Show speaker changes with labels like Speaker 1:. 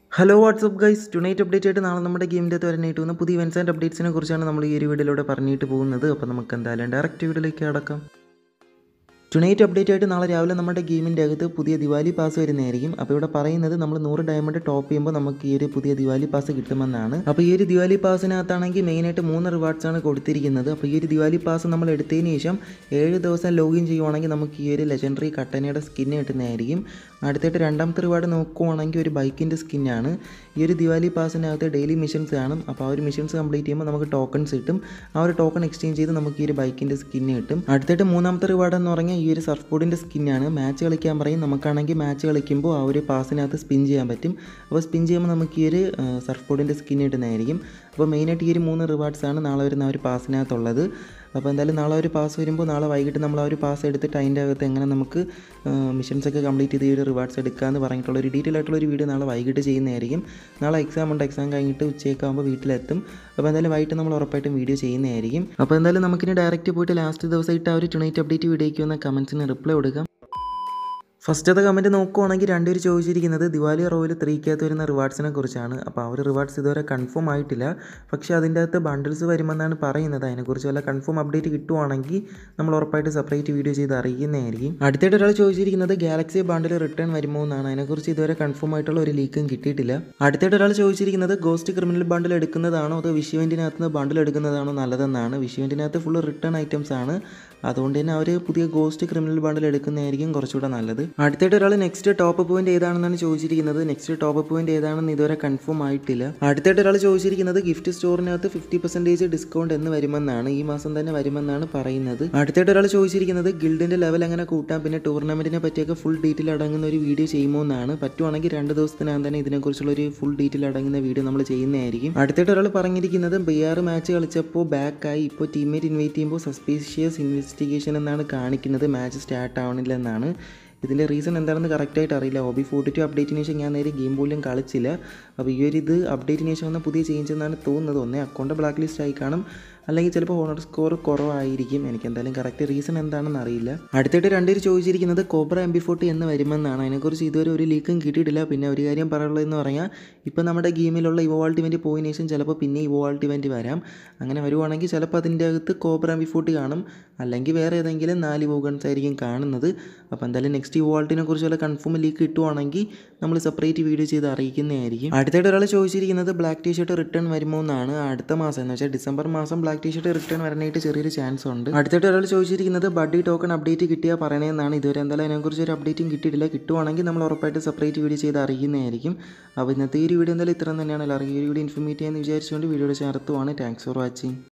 Speaker 1: hello WhatsApp guys tonight update ആയിട്ട് നാളെ നമ്മുടെ ഗെയിമിൻ്റെ അകത്ത് വരാനായിട്ട് വന്ന പുതിയ ഇവൻസ് ആൻഡ് അപ്ഡേറ്റ്സിനെ കുറിച്ചാണ് നമ്മൾ ഈ ഒരു വീഡിയോയിലൂടെ പറഞ്ഞിട്ട് പോകുന്നത് അപ്പോൾ നമുക്ക് എന്തായാലും ഡയറക്റ്റ് വീഡിയോയിലേക്ക് കടക്കാം ടുനൈറ്റ് അപ്ഡേറ്റ് ആയിട്ട് നാളെ രാവിലെ നമ്മുടെ ഗെയിമിൻ്റെ അകത്ത് പുതിയ ദിവാലി പാസ് വരുന്നതായിരിക്കും അപ്പോൾ ഇവിടെ പറയുന്നത് നമ്മൾ നൂറ് ഡയമണ്ട് ടോപ്പ് ചെയ്യുമ്പോൾ നമുക്ക് ഈ ഒരു പുതിയ ദിവാലി പാസ് കിട്ടുമെന്നാണ് അപ്പോൾ ഈ ഒരു ദിവാലി പാസിനകത്താണെങ്കിൽ മെയിനായിട്ട് മൂന്ന് റിവാർഡ്സ് ആണ് കൊടുത്തിരിക്കുന്നത് അപ്പോൾ ഈ ഒരു ദിവാലി പാസ് നമ്മൾ എടുത്തതിന് ശേഷം ഏഴ് ദിവസം ലോഗിൻ ചെയ്യുവാണെങ്കിൽ നമുക്ക് ഈ ഒരു ലെജൻഡറി കട്ടനയുടെ സ്കിന്ന് കിട്ടുന്നതായിരിക്കും അടുത്തായിട്ട് രണ്ടാമത്തെ റിവാർഡ് നോക്കുവാണെങ്കിൽ ഒരു ബൈക്കിൻ്റെ സ്കിന്നാണ് ഈ ഒരു ദിവാലി പാസിനകത്ത് ഡെയിലി മിഷൻസ് കാണും അപ്പോൾ ആ ഒരു മിഷൻസ് കംപ്ലീറ്റ് ചെയ്യുമ്പോൾ നമുക്ക് ടോക്കൺസ് കിട്ടും ആ ഒരു ടോക്കൺ എക്സ്ചേഞ്ച് ചെയ്ത് നമുക്ക് ഈ ഒരു ബൈക്കിൻ്റെ സ്കിന്ന് കിട്ടും അടുത്തായിട്ട് മൂന്നാമത്തെ റിവാർഡ് എന്ന് പറഞ്ഞാൽ ഈ ഒരു സർഫ് ബോർഡിൻ്റെ സ്കിന്നാണ് മാച്ച് കളിക്കാൻ പറയും നമുക്കാണെങ്കിൽ മാച്ച് കളിക്കുമ്പോൾ ആ ഒരു പാസിനകത്ത് സ്പിൻ ചെയ്യാൻ പറ്റും അപ്പോൾ സ്പിൻ ചെയ്യുമ്പോൾ നമുക്ക് ഈ ഒരു സർഫ് ബോർഡിൻ്റെ സ്കിൻ കിട്ടുന്നതായിരിക്കും അപ്പോൾ മെയിനായിട്ട് ഈ ഒരു മൂന്ന് റിവാർഡ്സ് ആണ് നാളെ വരുന്ന ആ ഒരു പാസിനകത്തുള്ളത് അപ്പോൾ എന്തായാലും നാളെ ഒരു പാസ് വരുമ്പോൾ നാളെ വൈകിട്ട് നമ്മൾ ആ ഒരു പാസ് എടുത്തിട്ട് അതിൻ്റെ അകത്ത് എങ്ങനെ നമുക്ക് മിഷൻസ് ഒക്കെ കംപ്ലീറ്റ് ചെയ്ത് ഈ ഒരു റിവാർഡ്സ് എടുക്കാമെന്ന് പറഞ്ഞിട്ടുള്ള ഒരു ഡീറ്റെയിൽ ആയിട്ടുള്ള ഒരു വീഡിയോ നാളെ വൈകിട്ട് ചെയ്യുന്നതായിരിക്കും നാളെ എക്സാം ഉണ്ട് എക്സാം കഴിഞ്ഞിട്ട് ഉച്ചയൊക്കെ ആകുമ്പോൾ വീട്ടിലെത്തും അപ്പോൾ എന്തായാലും വൈകിട്ട് നമ്മൾ ഉറപ്പായിട്ടും വീഡിയോ ചെയ്യുന്നതായിരിക്കും അപ്പോൾ എന്തായാലും നമുക്കിനി ഡയറക്റ്റ് പോയിട്ട് ലാസ്റ്റ് ദിവസമായിട്ട് ആ ഒരു ടുണൈറ്റ് അപ്ഡേറ്റ് വീഡിയോയ്ക്ക് വന്ന കമൻസിന് റിപ്ലൈ കൊടുക്കാം ഫസ്റ്റത്തെ കമൻറ്റ് നോക്കുവാണെങ്കിൽ രണ്ടുപേർ ചോദിച്ചിരിക്കുന്നത് ദിവാലി റോയിൽ ത്രീക്കകത്ത് വരുന്ന റിവാർഡ്സിനെ കുറിച്ചാണ് അപ്പോൾ ആ ഒരു റിവാർഡ്സ് ഇതുവരെ കൺഫേം ആയിട്ടില്ല പക്ഷേ അതിൻ്റെ അകത്ത് ബണ്ടിൽസ് വരുമെന്നാണ് പറയുന്നത് അതിനെക്കുറിച്ച് വല്ല കൺഫേം അപ്ഡേറ്റ് കിട്ടുവാണെങ്കിൽ നമ്മൾ ഉറപ്പായിട്ട് സെപ്പറേറ്റ് വീഡിയോ ചെയ്ത് അറിയിക്കുന്നതായിരിക്കും അടുത്തായിട്ട് ഒരാൾ ചോദിച്ചിരിക്കുന്നത് ഗാലക്സി ബണ്ടിൽ റിട്ടേൺ വരുമോ എന്നാണ് അതിനെക്കുറിച്ച് ഇതുവരെ കൺഫേം ആയിട്ടുള്ള ഒരു ലീക്കും കിട്ടിയിട്ടില്ല അടുത്തായിട്ട് ഒരാൾ ചോദിച്ചിരിക്കുന്നത് ഗോസ്റ്റ് ക്രിമിനൽ ബണ്ടിൽ എടുക്കുന്നതാണോ അതോ വിഷുവിൻ്റിനകത്ത് നിന്ന് ബണ്ടിൽ എടുക്കുന്നതാണോ നല്ലതെന്നാണ് വിഷുവിൻ്റിനകത്ത് ഫുള്ള് റിട്ടേൺ ഐറ്റംസ് ആണ് അതുകൊണ്ട് തന്നെ അവർ പുതിയ ഗോസ്റ്റ് ക്രിമിനൽ ബണ്ടിൽ എടുക്കുന്നതായിരിക്കും കുറച്ചുകൂടെ നല്ലത് അടുത്തായിട്ട് ഒരാൾ നെക്സ്റ്റ് ടോപ്പ് പോയിന്റ് ഏതാണെന്നാണ് ചോദിച്ചിരിക്കുന്നത് നെക്സ്റ്റ് ടോപ്പ് പോയിന്റ് ഏതാണെന്ന് ഇതുവരെ കൺഫേം ആയിട്ടില്ല അടുത്തായിട്ട് ഒരാൾ ചോദിച്ചിരിക്കുന്നത് ഗിഫ്റ്റ് സ്റ്റോറിനകത്ത് ഫിഫ്റ്റി പെർസെൻറ്റേജ് ഡിസ്കൗണ്ട് എന്ന് വരുമെന്നാണ് ഈ മാസം തന്നെ വരുമെന്നാണ് പറയുന്നത് അടുത്തായിട്ട് ഒരാൾ ചോദിച്ചിരിക്കുന്നത് ഗിൽഡിന്റെ ലെവൽ എങ്ങനെ കൂട്ടാം പിന്നെ ടൂർണമെന്റിനെ പറ്റിയൊക്കെ ഫുൾ ഡീറ്റെയിൽ അടങ്ങുന്ന ഒരു വീഡിയോ ചെയ്യുമോ എന്നാണ് പറ്റുവാണെങ്കിൽ രണ്ട് ദിവസത്തിനകം തന്നെ ഇതിനെക്കുറിച്ചുള്ള ഒരു ഫുൾ ഡീറ്റെയിൽ അടങ്ങുന്ന വീഡിയോ നമ്മൾ ചെയ്യുന്നതായിരിക്കും അടുത്തായിട്ട് ഒരാൾ പറഞ്ഞിരിക്കുന്നത് ബി ആർ മാച്ച് കളിച്ചപ്പോൾ ബാക്കായി ഇപ്പോൾ ടീമേറ്റ് ഇൻവൈറ്റ് ചെയ്യുമ്പോൾ സസ്പീഷ്യസ് ഇൻവെസ്റ്റിഗേഷൻ എന്നാണ് കാണിക്കുന്നത് മാച്ച് സ്റ്റാർട്ട് ആവണില്ല എന്നാണ് ഇതിൻ്റെ റീസൺ എന്താണെന്ന് കറക്റ്റായിട്ട് അറിയില്ല ഹോബി ഫോർട്ടി ടു അപ്ഡേറ്റിന് ശേഷം ഞാൻ നേരെ ഗെയിം പോലും കളിച്ചില്ല അപ്പോൾ ഈ ഒരു ഇത് അപ്ഡേറ്റിന് ശേഷം വന്ന പുതിയ ചേഞ്ച് എന്നാണ് തോന്നുന്നത് ഒന്നേ അക്കൗണ്ട് ബ്ലാക്ക് ലിസ്റ്റ് ആയി കാണും അല്ലെങ്കിൽ ചിലപ്പോൾ ഹോണർ സ്കോർ കുറവായിരിക്കും എനിക്ക് എന്തായാലും കറക്റ്റ് റീസൺ എന്താണെന്ന് അറിയില്ല അടുത്തിട്ട് രണ്ടുപേർ ചോദിച്ചിരിക്കുന്നത് കോബ്ര എം ബി ഫോർട്ടി എന്ന് വരുമെന്നാണ് അതിനെക്കുറിച്ച് ഇതുവരെ ഒരു ലീക്കും കിട്ടിയിട്ടില്ല പിന്നെ ഒരു കാര്യം പറയാനുള്ളതെന്ന് പറഞ്ഞാൽ ഇപ്പോൾ നമ്മുടെ ഗെയിമിലുള്ള ഇവോൾട്ട് ഇവൻറ്റ് പോയതിനു ശേഷം ചിലപ്പോൾ പിന്നെ ഇവോൾട്ട് ഇവൻറ്റ് വരാം അങ്ങനെ വരുവാണെങ്കിൽ ചിലപ്പോൾ അതിൻ്റെ അകത്ത് കോബ്ര എം ബി ഫോർട്ടി കാണും അല്ലെങ്കിൽ വേറെ ഏതെങ്കിലും നാല് വോഗൺസ് ആയിരിക്കും കാണുന്നത് അപ്പോൾ എന്തായാലും നെക്സ്റ്റ് ഇവോൾട്ടിനെ കുറിച്ച് വല്ല കൺഫേം ലീക്ക് കിട്ടുവാണെങ്കിൽ നമ്മൾ സെപ്പറേറ്റ് വീഡിയോ ചെയ്ത് അറിയിക്കുന്നതായിരിക്കും അടുത്തായിട്ട് ഒരാൾ ചോദിച്ചിരിക്കുന്നത് ബ്ലാക്ക് ടീ ഷർട്ട് റിട്ടേൺ വരുമോ എന്നാണ് അടുത്ത മാസം എന്ന് വെച്ചാൽ ഡിസംബർ മാസം ബ്ലാക്ക് ടീ ഷർട്ട് റിട്ടേൺ വരാനായിട്ട് ചെറിയൊരു ചാൻസ് ഉണ്ട് അടുത്തായിട്ട് ഒരാൾ ചോദിച്ചിരിക്കുന്നത് ബഡ്ഡി ടോക്കൺ അപ്ഡേറ്റ് കിട്ടിയാൽ പറയണതെന്നാണ് ഇതുവരെ എന്തായാലും അതിനെക്കുറിച്ച് ഒരു അപ്ഡേറ്റും കിട്ടിയിട്ടില്ല കിട്ടുവാണെങ്കിൽ നമ്മൾ ഉറപ്പായിട്ട് സെപ്പറേറ്റ് വീഡിയോ ചെയ്ത് അറിയിക്കുന്നതായിരിക്കും അപ്പോൾ ഇന്നത്തെ ഈ ഒരു വീഡിയോ എന്തായാലും ഇത്രയും തന്നെയാണ് എല്ലാവർക്കും ഈ ഒരു വീഡിയോ ഇൻഫോർമേറ്റ് ചെയ്യാമെന്ന് വിചാരിച്ചുകൊണ്ട് വീഡിയോയുടെ ചേർത്തുവാണ് താങ്ക്സ് ഫോർ വാച്ചിങ്